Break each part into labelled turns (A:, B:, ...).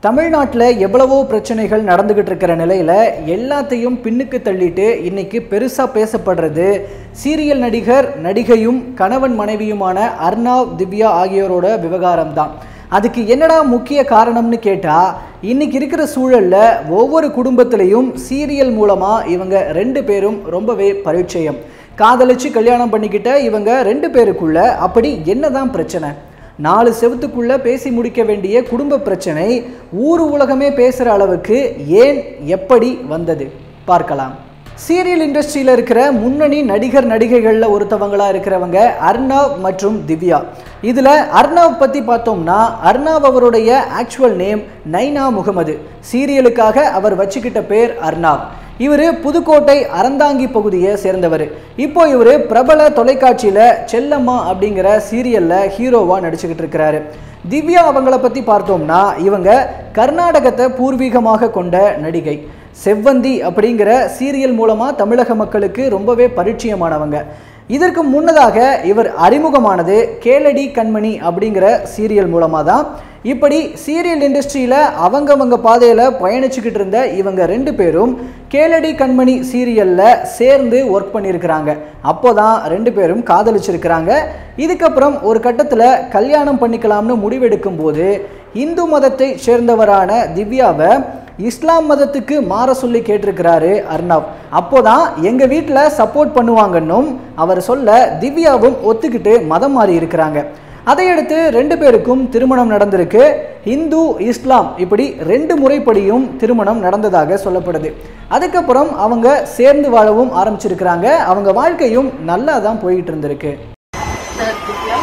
A: தமிழ்நாட்டில் எவ்வளவோ பிரச்சனைகள் நடந்துகிட்டு இருக்கிற நிலையில் எல்லாத்தையும் பின்னுக்கு தள்ளிட்டு இன்னைக்கு பெருசாக பேசப்படுறது சீரியல் நடிகர் நடிகையும் கணவன் மனைவியுமான அர்ணாவ் திவ்யா ஆகியோரோட விவகாரம் தான் அதுக்கு என்னடா முக்கிய காரணம்னு கேட்டால் இன்னைக்கு இருக்கிற சூழலில் ஒவ்வொரு குடும்பத்திலையும் சீரியல் மூலமாக இவங்க ரெண்டு பேரும் ரொம்பவே பரிச்சயம் காதலிச்சு கல்யாணம் பண்ணிக்கிட்ட இவங்க ரெண்டு பேருக்குள்ள அப்படி என்னதான் பிரச்சனை நாலு செவத்துக்குள்ள பேசி முடிக்க வேண்டிய குடும்ப பிரச்சனை ஊர் உலகமே பேசுகிற அளவுக்கு ஏன் எப்படி வந்தது பார்க்கலாம் சீரியல் இண்டஸ்ட்ரியில் இருக்கிற முன்னணி நடிகர் நடிகைகளில் ஒருத்தவங்களாக இருக்கிறவங்க அர்ணாவ் மற்றும் திவ்யா இதில் அர்ணாவ் பற்றி பார்த்தோம்னா அர்ணாவ் அவருடைய ஆக்சுவல் நேம் நைனா முகமது சீரியலுக்காக அவர் வச்சுக்கிட்ட பேர் அர்ணாவ் இவர் புதுக்கோட்டை அறந்தாங்கி பகுதியை சேர்ந்தவர் இப்போ இவர் பிரபல தொலைக்காட்சியில் செல்லம்மா அப்படிங்கிற சீரியலில் ஹீரோவாக நடிச்சுக்கிட்டு இருக்கிறாரு திவ்யா அவங்கள பற்றி பார்த்தோம்னா இவங்க கர்நாடகத்தை பூர்வீகமாக கொண்ட நடிகை செவ்வந்தி அப்படிங்கிற சீரியல் மூலமாக தமிழக மக்களுக்கு ரொம்பவே பரிச்சயமானவங்க இதற்கு முன்னதாக இவர் அறிமுகமானது கேளடி கண்மணி அப்படிங்கிற சீரியல் மூலமாக தான் இப்படி சீரியல் இண்டஸ்ட்ரியில் அவங்கவங்க பாதையில் பயணிச்சுக்கிட்டு இருந்த இவங்க ரெண்டு பேரும் கேளடி கண்மணி சீரியலில் சேர்ந்து ஒர்க் பண்ணியிருக்கிறாங்க அப்போ தான் ரெண்டு பேரும் காதலிச்சிருக்கிறாங்க இதுக்கப்புறம் ஒரு கட்டத்தில் கல்யாணம் பண்ணிக்கலாம்னு முடிவெடுக்கும் போது இந்து மதத்தை சேர்ந்தவரான திவ்யாவை இஸ்லாம் மதத்துக்கு மாற சொல்லி கேட்டிருக்கிறாரு அர்ணவ் அப்போதான் எங்க வீட்டில் சப்போர்ட் பண்ணுவாங்கன்னும் அவர் சொல்ல திவ்யாவும் ஒத்துக்கிட்டு மதம் மாறி இருக்கிறாங்க அதையடுத்து ரெண்டு பேருக்கும் திருமணம் நடந்திருக்கு இந்து இஸ்லாம் இப்படி ரெண்டு முறைப்படியும் திருமணம் நடந்ததாக சொல்லப்படுது அதுக்கப்புறம் அவங்க சேர்ந்து வாழவும் ஆரம்பிச்சிருக்கிறாங்க அவங்க வாழ்க்கையும் நல்லா தான் போயிட்டு இருந்திருக்கு
B: நான் திவ்யா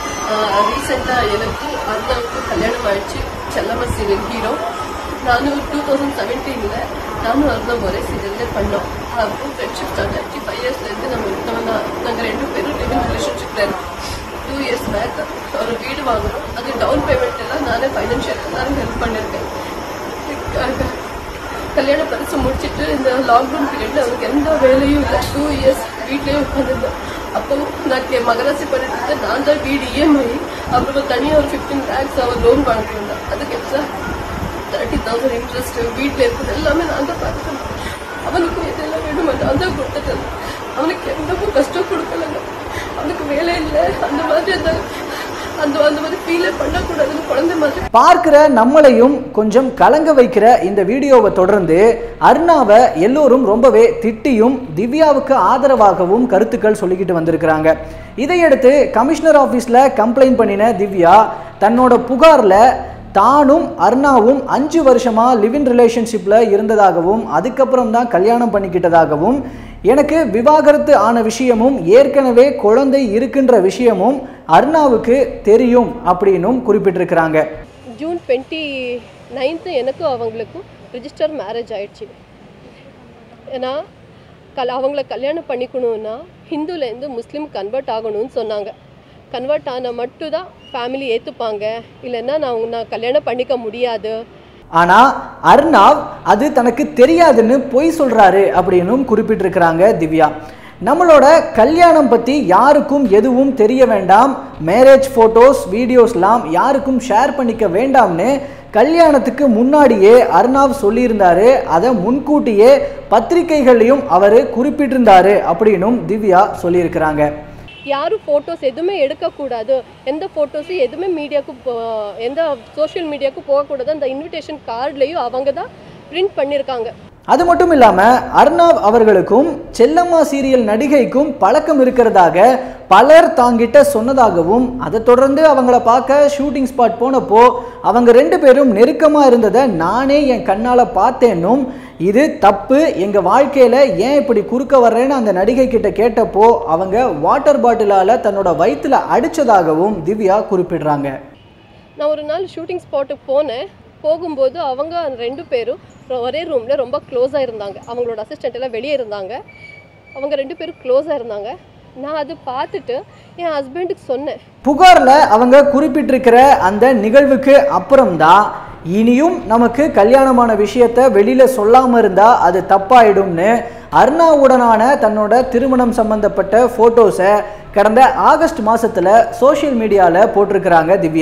B: ரீசெண்டாக எனக்கு அண்ணாவுக்கு கல்யாணம் ஆயிடுச்சு செல்லம்மா சீரியல் ஹீரோ நானும் டூ தௌசண்ட் செவன்டீனில் நானும் அர்ணவ் ஒரே சீரியல்லே பண்ணோம் அப்போ ஃப்ரெண்ட்ஷிப் ஸ்டார்ட் ஆச்சு ஃபைவ் இயர்ஸ்லேருந்து நம்ம நம்ம நாங்கள் ரெண்டு பேரும் லிவிங் ரிலேஷன்ஷிப்பில் இருக்கோம் டூ இயர்ஸ் பேக் ஒரு வீடு வாங்கணும் அது டவுன் பேமெண்ட் எல்லாம் நானே ஃபைனான்ஷியல் எல்லாரும் ஹெல்ப் பண்ணியிருக்கேன் கல்யாண பரிசு முடிச்சிட்டு இந்த லாக்டவுன் பீரியட்ல அவருக்கு எந்த வேலையும் இல்லை டூ இயர்ஸ் வீட்லயே உட்காந்துருந்தோம் அப்போ நான் கே- மகராசி பண்ணிட்டு இருந்தேன். நான் தான் வீடு இஎம்ஐ அப்புறம் தனியாக ஒரு ஃபிஃப்டீன் லேக்ஸ் அவர் லோன் வாங்கியிருந்தேன் அதுக்கு எக்ஸ்ட்ரா தேர்ட்டி தௌசண்ட் இன்ட்ரெஸ்ட் வீட்டில் இருக்குது எல்லாமே நான் தான் பார்த்துட்டேன் அவனுக்கும் எதெல்லாம் வேணுமோ நான் தான் கொடுத்துட்டேன் அவனுக்கு எந்த கஷ்டம் கொடுக்கலங்க அவனுக்கு வேலை இல்லை அந்த மாதிரி அந்த அந்த அந்த மாதிரி ஃபீலே பண்ணக்கூடாதுன்னு குழந்தை மாதிரி
A: பார்க்கிற நம்மளையும் கொஞ்சம் கலங்க வைக்கிற இந்த வீடியோவை தொடர்ந்து அருணாவை எல்லோரும் ரொம்பவே திட்டியும் திவ்யாவுக்கு ஆதரவாகவும் கருத்துக்கள் சொல்லிக்கிட்டு வந்திருக்கிறாங்க இதையடுத்து கமிஷனர் ஆஃபீஸில் கம்ப்ளைண்ட் பண்ணின திவ்யா தன்னோட புகாரில் தானும் அர்ணாவும் அஞ்சு வருஷமா லிவின் ரிலேஷன்ஷிப்பில் இருந்ததாகவும் அதுக்கப்புறம் தான் கல்யாணம் பண்ணிக்கிட்டதாகவும் எனக்கு விவாகரத்து ஆன விஷயமும் ஏற்கனவே குழந்தை இருக்கின்ற விஷயமும் அர்ணாவுக்கு தெரியும் அப்படின்னும் குறிப்பிட்டிருக்கிறாங்க
B: ஜூன் டுவெண்ட்டி நைன்த்து எனக்கும் அவங்களுக்கும் ரிஜிஸ்டர் மேரேஜ் ஆயிடுச்சு ஏன்னா கல் அவங்கள கல்யாணம் பண்ணிக்கணும்னா ஹிந்துலேருந்து முஸ்லீம் கன்வெர்ட் ஆகணும்னு சொன்னாங்க கன்வெர்ட் ஆனால் மட்டும்தான் ஃபேமிலி ஏற்றுப்பாங்க இல்லைன்னா நான் நான் கல்யாணம் பண்ணிக்க முடியாது
A: ஆனா அர்ணாவ் அது தனக்கு தெரியாதுன்னு பொய் சொல்றாரு அப்படின்னும் குறிப்பிட்டிருக்கிறாங்க திவ்யா நம்மளோட கல்யாணம் பற்றி யாருக்கும் எதுவும் தெரிய வேண்டாம் மேரேஜ் ஃபோட்டோஸ் வீடியோஸ்லாம் யாருக்கும் ஷேர் பண்ணிக்க வேண்டாம்னு கல்யாணத்துக்கு முன்னாடியே அர்ணாவ் சொல்லியிருந்தாரு அதை முன்கூட்டியே பத்திரிகைகள்லையும் அவர் குறிப்பிட்டிருந்தாரு அப்படின்னும் திவ்யா சொல்லியிருக்கிறாங்க
B: யாரும் ஃபோட்டோஸ் எதுவுமே எடுக்கக்கூடாது எந்த ஃபோட்டோஸும் எதுவுமே மீடியாவுக்கு போ எந்த சோஷியல் மீடியாவுக்கு போகக்கூடாது அந்த இன்விடேஷன் கார்ட்லேயும் அவங்க தான் பிரிண்ட் பண்ணியிருக்காங்க
A: அது மட்டும் இல்லாமல் அர்ணாவ் அவர்களுக்கும் செல்லம்மா சீரியல் நடிகைக்கும் பழக்கம் இருக்கிறதாக பலர் தாங்கிட்ட சொன்னதாகவும் அதை தொடர்ந்து அவங்கள பார்க்க ஷூட்டிங் ஸ்பாட் போனப்போ அவங்க ரெண்டு பேரும் நெருக்கமாக இருந்ததை நானே என் கண்ணால் பார்த்தேன்னும் இது தப்பு எங்கள் வாழ்க்கையில் ஏன் இப்படி குறுக்க வர்றேன்னு அந்த நடிகை கிட்ட கேட்டப்போ அவங்க வாட்டர் பாட்டிலால் தன்னோட வயிற்றுல அடித்ததாகவும் திவ்யா குறிப்பிடுறாங்க
B: நான் ஒரு நாள் ஷூட்டிங் ஸ்பாட்டுக்கு போனேன் போகும்போது அவங்க ரெண்டு பேரும் ஒரே ரூமில் ரொம்ப க்ளோஸாக இருந்தாங்க அவங்களோட அசிஸ்டண்ட் எல்லாம் வெளியே இருந்தாங்க அவங்க ரெண்டு பேரும் க்ளோஸாக இருந்தாங்க நான் அது பார்த்துட்டு என் ஹஸ்பண்டுக்கு சொன்னேன்
A: புகாரில் அவங்க குறிப்பிட்டிருக்கிற அந்த நிகழ்வுக்கு அப்புறம்தான் இனியும் நமக்கு கல்யாணமான விஷயத்த வெளியில் சொல்லாமல் இருந்தால் அது தப்பாயிடும்னு அருணாவுடனான தன்னோட திருமணம் சம்பந்தப்பட்ட ஃபோட்டோஸை கடந்த ஆகஸ்ட் மாதத்தில் சோஷியல் மீடியாவில் போட்டிருக்கிறாங்க திவ்யா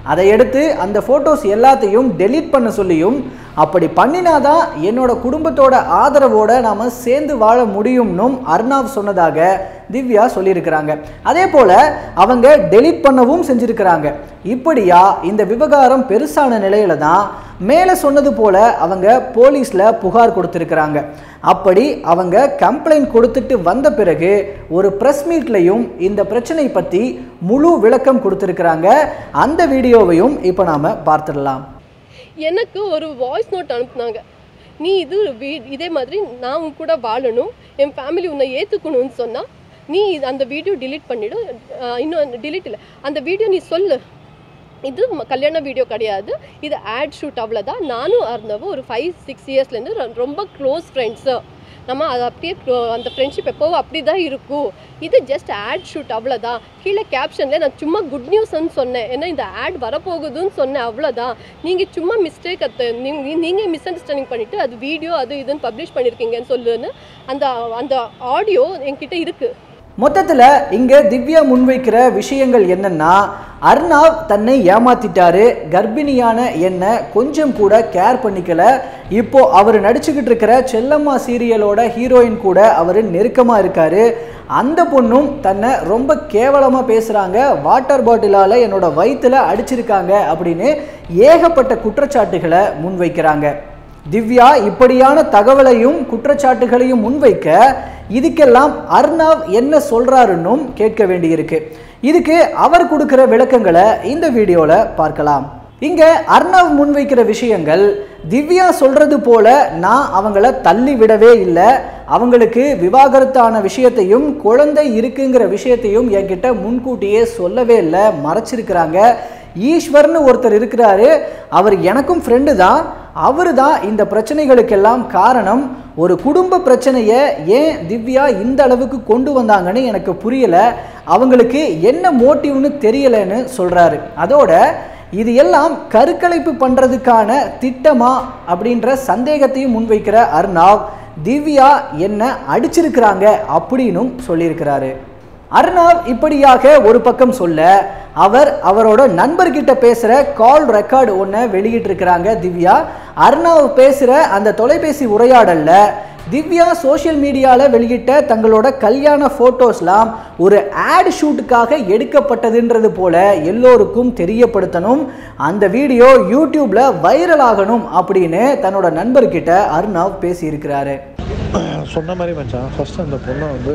A: அதை எடுத்து அந்த ஃபோட்டோஸ் எல்லாத்தையும் டெலீட் பண்ண சொல்லியும் அப்படி பண்ணினாதான் என்னோட குடும்பத்தோட ஆதரவோட நாம் சேர்ந்து வாழ முடியும்னும் அர்ணாவ் சொன்னதாக திவ்யா சொல்லியிருக்கிறாங்க அதே போல் அவங்க டெலீட் பண்ணவும் செஞ்சுருக்கிறாங்க இப்படியா இந்த விவகாரம் பெருசான நிலையில தான் மேலே சொன்னது போல அவங்க போலீஸில் புகார் கொடுத்துருக்குறாங்க அப்படி அவங்க கம்ப்ளைண்ட் கொடுத்துட்டு வந்த பிறகு ஒரு ப்ரெஸ் மீட்லையும் இந்த பிரச்சனை பற்றி முழு விளக்கம் கொடுத்துருக்குறாங்க அந்த வீடியோவையும் இப்போ நாம் பார்த்துடலாம்
B: எனக்கு ஒரு வாய்ஸ் நோட் அனுப்புனாங்க நீ இது வீ இதே மாதிரி நான் உன் கூட வாழணும் என் ஃபேமிலி உன்னை ஏற்றுக்கணும்னு சொன்னால் நீ இது- அந்த வீடியோ delete பண்ணிடு அஹ் இன்னும் delete இல்லை அந்த வீடியோ நீ சொல்லு இது ம- கல்யாண வீடியோ கிடையாது இது ஆட் ஷூட் அவ்வளோதான் நானும் அருந்தவும் ஒரு ஃபைவ் சிக்ஸ் இயர்ஸ்லேருந்து ரொம்ப க்ளோஸ் ஃப்ரெண்ட்ஸு நம்ம அது அப்படியே clo- அந்த ஃப்ரெண்ட்ஷிப் எப்போவும் அப்படி தான் இருக்கும் இது ஜஸ்ட் ஆட் ஷூட் அவ்வளோதான் கீழே கேப்ஷனில் நான் சும்மா குட் நியூஸ்ன்னு சொன்னேன் ஏன்னா இந்த ஆட் வரப்போகுதுன்னு சொன்னேன் அவ்வளோதான் நீங்கள் சும்மா மிஸ்டேக் அத்தை நீங்கள் நீங்கள் மிஸ் அண்டர்ஸ்டாண்டிங் பண்ணிவிட்டு அது வீடியோ அது இதுன்னு பப்ளிஷ் பண்ணியிருக்கீங்கன்னு சொல்லுன்னு அந்த அந்த ஆடியோ என்கிட்ட இருக்குது
A: மொத்தத்தில் இங்கே திவ்யா முன்வைக்கிற விஷயங்கள் என்னன்னா அர்ணாவ் தன்னை ஏமாத்திட்டாரு கர்ப்பிணியான என்னை கொஞ்சம் கூட கேர் பண்ணிக்கல இப்போ அவர் நடிச்சுக்கிட்டு இருக்கிற செல்லம்மா சீரியலோட ஹீரோயின் கூட அவர் நெருக்கமாக இருக்காரு அந்த பொண்ணும் தன்னை ரொம்ப கேவலமாக பேசுகிறாங்க வாட்டர் பாட்டிலால் என்னோட வயித்துல அடிச்சிருக்காங்க அப்படின்னு ஏகப்பட்ட குற்றச்சாட்டுகளை முன்வைக்கிறாங்க திவ்யா இப்படியான தகவலையும் குற்றச்சாட்டுகளையும் முன்வைக்க இதுக்கெல்லாம் அர்ணாவ் என்ன சொல்றாருன்னும் கேட்க வேண்டியிருக்கு இதுக்கு அவர் கொடுக்கிற விளக்கங்களை இந்த வீடியோவில் பார்க்கலாம் இங்க அர்ணவ் முன்வைக்கிற விஷயங்கள் திவ்யா சொல்றது போல நான் அவங்கள தள்ளி விடவே இல்லை அவங்களுக்கு விவாகரத்தான விஷயத்தையும் குழந்தை இருக்குங்கிற விஷயத்தையும் என்கிட்ட முன்கூட்டியே சொல்லவே இல்லை மறைச்சிருக்கிறாங்க ஈஸ்வர்னு ஒருத்தர் இருக்கிறாரு அவர் எனக்கும் ஃப்ரெண்டு தான் அவர் தான் இந்த பிரச்சனைகளுக்கெல்லாம் காரணம் ஒரு குடும்ப பிரச்சனையை ஏன் திவ்யா இந்த அளவுக்கு கொண்டு வந்தாங்கன்னு எனக்கு புரியல அவங்களுக்கு என்ன மோட்டிவ்னு தெரியலன்னு சொல்றாரு அதோட இது எல்லாம் கருக்கலைப்பு பண்றதுக்கான திட்டமா அப்படின்ற சந்தேகத்தையும் முன்வைக்கிற அர்ணாவ் திவ்யா என்ன அடிச்சிருக்கிறாங்க அப்படின்னும் சொல்லியிருக்கிறாரு அர்ணாவ் இப்படியாக ஒரு பக்கம் சொல்ல அவர் அவரோட நண்பர்கிட்ட பேசுகிற கால் ரெக்கார்டு ஒன்றை வெளியிட்டிருக்கிறாங்க திவ்யா அர்ணாவ் பேசுகிற அந்த தொலைபேசி உரையாடல்ல திவ்யா சோஷியல் மீடியாவில் வெளியிட்ட தங்களோட கல்யாண ஃபோட்டோஸ்லாம் ஒரு ஆட் ஷூட்டுக்காக எடுக்கப்பட்டதுன்றது போல எல்லோருக்கும் தெரியப்படுத்தணும் அந்த வீடியோ யூடியூப்ல வைரல் ஆகணும் அப்படின்னு தன்னோட நண்பர்கிட்ட அர்ணாவ் பேசியிருக்கிறாரு
C: சொன்ன மாதிரி மச்சான் ஃபஸ்ட்டு அந்த பொண்ணை வந்து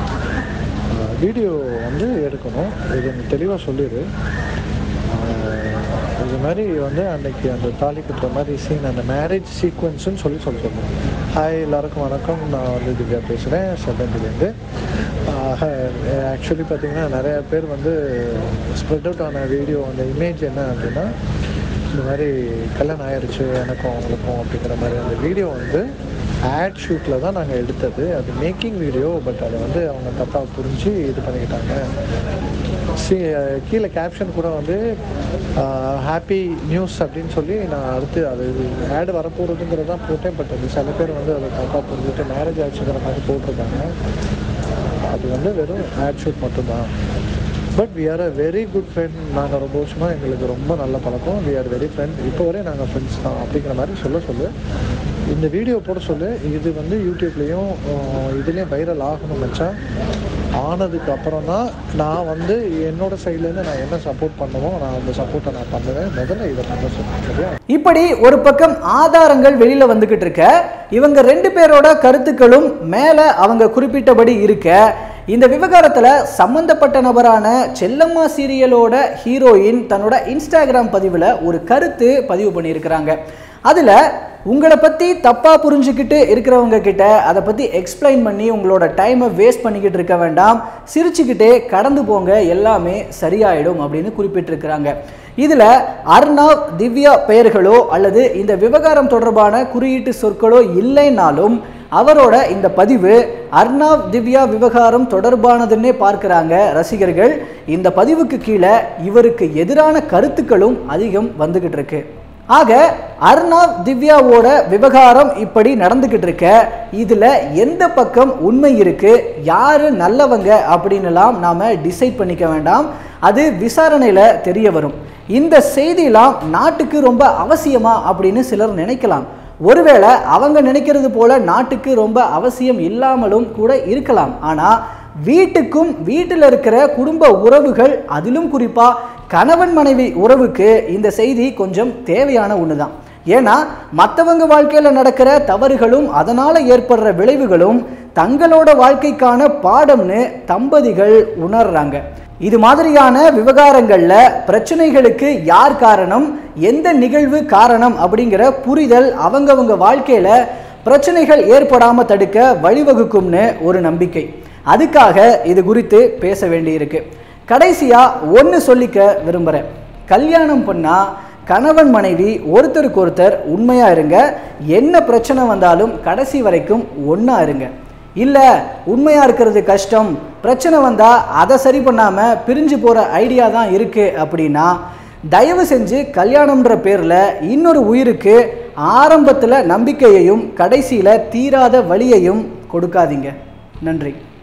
C: வீடியோ வந்து எடுக்கணும் இது நீ தெளிவாக சொல்லிடு ஆஹ் இது மாதிரி வந்து அன்னைக்கு அந்த தாலி கட்டுற மாதிரி சீன் அந்த மேரேஜ் சீக்வன்ஸ்னு சொல்லி சொல்ல சொல்லணும் ஹாய் எல்லாருக்கும் வணக்கம் நான் வந்து திவ்யா பேசுகிறேன் செல்லந்திலேருந்து ஆக்சுவலி பார்த்தீங்கன்னா நிறைய பேர் வந்து ஸ்ப்ரெட் அவுட் ஆன வீடியோ அந்த இமேஜ் என்ன அப்படின்னா இந்த மாதிரி கல்யாணம் ஆயிடுச்சு எனக்கும் அவங்களுக்கும் அப்படிங்கிற மாதிரி அந்த வீடியோ வந்து ஆட் ஷூட்டில் தான் நாங்கள் எடுத்தது அது மேக்கிங் வீடியோ பட் அதை வந்து அவங்க தப்பாக புரிஞ்சு இது பண்ணிக்கிட்டாங்க சி கீழே கேப்ஷன் கூட வந்து ஹாப்பி நியூஸ் அப்படின்னு சொல்லி நான் அடுத்து அது ஆடு வரப்போகிறதுங்கிறது தான் போட்டேன் பட் அது சில பேர் வந்து அதை தப்பாக புரிஞ்சுட்டு மேரேஜ் ஆச்சுங்கிற மாதிரி போட்டிருக்காங்க அது வந்து வெறும் ஆட் ஷூட் மட்டும்தான் but we are a very good friend நாங்கள் ரொம்ப வருஷமாக எங்களுக்கு ரொம்ப நல்ல பழக்கம் வி ஆர் வெரி ஃப்ரெண்ட் இப்போ வரை நாங்கள் ஃப்ரெண்ட்ஸ் தான் அப்படிங்கிற மாதிரி சொல்ல சொல்லு இந்த வீடியோ போட சொல்லு இது வந்து யூடியூப்லேயும் இதுலேயும் வைரல் ஆகணும் மச்சான் ஆனதுக்கு அப்புறம் தான் நான் வந்து என்னோட சைட்லேருந்து நான் என்ன சப்போர்ட் பண்ணுமோ நான் அந்த சப்போர்ட்டை நான் பண்ணுவேன் முதல்ல இதை பண்ண சொல்லுவேன் சரியா
A: இப்படி ஒரு பக்கம் ஆதாரங்கள் வெளியில வந்துகிட்டு இருக்க இவங்க ரெண்டு பேரோட கருத்துக்களும் மேல அவங்க குறிப்பிட்டபடி இருக்க இந்த விவகாரத்துல சம்பந்தப்பட்ட நபரான செல்லம்மா சீரியலோட ஹீரோயின் தன்னோட இன்ஸ்டாகிராம் பதிவுல ஒரு கருத்து பதிவு பண்ணியிருக்கிறாங்க அதுல உங்களை பற்றி தப்பாக புரிஞ்சுக்கிட்டு இருக்கிறவங்க கிட்ட அதை பற்றி எக்ஸ்பிளைன் பண்ணி உங்களோட டைமை வேஸ்ட் பண்ணிக்கிட்டு இருக்க வேண்டாம் சிரிச்சுக்கிட்டே கடந்து போங்க எல்லாமே சரியாயிடும் அப்படின்னு குறிப்பிட்டிருக்கிறாங்க இதில் அர்ணாவ் திவ்யா பெயர்களோ அல்லது இந்த விவகாரம் தொடர்பான குறியீட்டு சொற்களோ இல்லைனாலும் அவரோட இந்த பதிவு அர்ணாவ் திவ்யா விவகாரம் தொடர்பானதுன்னே பார்க்குறாங்க ரசிகர்கள் இந்த பதிவுக்கு கீழே இவருக்கு எதிரான கருத்துக்களும் அதிகம் வந்துகிட்டு இருக்கு ஆக அர்ணாவ் திவ்யாவோட விவகாரம் இப்படி நடந்துகிட்டு இருக்க இதுல எந்த பக்கம் உண்மை இருக்கு யாரு நல்லவங்க அப்படின்னுலாம் நாம டிசைட் பண்ணிக்க வேண்டாம் அது விசாரணையில தெரிய வரும் இந்த செய்தியெல்லாம் நாட்டுக்கு ரொம்ப அவசியமா அப்படின்னு சிலர் நினைக்கலாம் ஒருவேளை அவங்க நினைக்கிறது போல நாட்டுக்கு ரொம்ப அவசியம் இல்லாமலும் கூட இருக்கலாம் ஆனால் வீட்டுக்கும் வீட்டில் இருக்கிற குடும்ப உறவுகள் அதிலும் குறிப்பாக கணவன் மனைவி உறவுக்கு இந்த செய்தி கொஞ்சம் தேவையான ஒன்று தான் ஏன்னா மற்றவங்க வாழ்க்கையில் நடக்கிற தவறுகளும் அதனால் ஏற்படுற விளைவுகளும் தங்களோட வாழ்க்கைக்கான பாடம்னு தம்பதிகள் உணர்றாங்க இது மாதிரியான விவகாரங்களில் பிரச்சனைகளுக்கு யார் காரணம் எந்த நிகழ்வு காரணம் அப்படிங்கிற புரிதல் அவங்கவங்க வாழ்க்கையில் பிரச்சனைகள் ஏற்படாமல் தடுக்க வழிவகுக்கும்னு ஒரு நம்பிக்கை அதுக்காக இது குறித்து பேச வேண்டியிருக்கு கடைசியாக ஒன்று சொல்லிக்க விரும்புகிறேன் கல்யாணம் பண்ணால் கணவன் மனைவி ஒருத்தருக்கு ஒருத்தர் உண்மையாக இருங்க என்ன பிரச்சனை வந்தாலும் கடைசி வரைக்கும் ஒன்றா இருங்க இல்லை உண்மையாக இருக்கிறது கஷ்டம் பிரச்சனை வந்தால் அதை சரி பண்ணாமல் பிரிஞ்சு போகிற ஐடியா தான் இருக்குது அப்படின்னா தயவு செஞ்சு கல்யாணம்ன்ற பேரில் இன்னொரு உயிருக்கு ஆரம்பத்தில் நம்பிக்கையையும் கடைசியில் தீராத வழியையும் கொடுக்காதீங்க நன்றி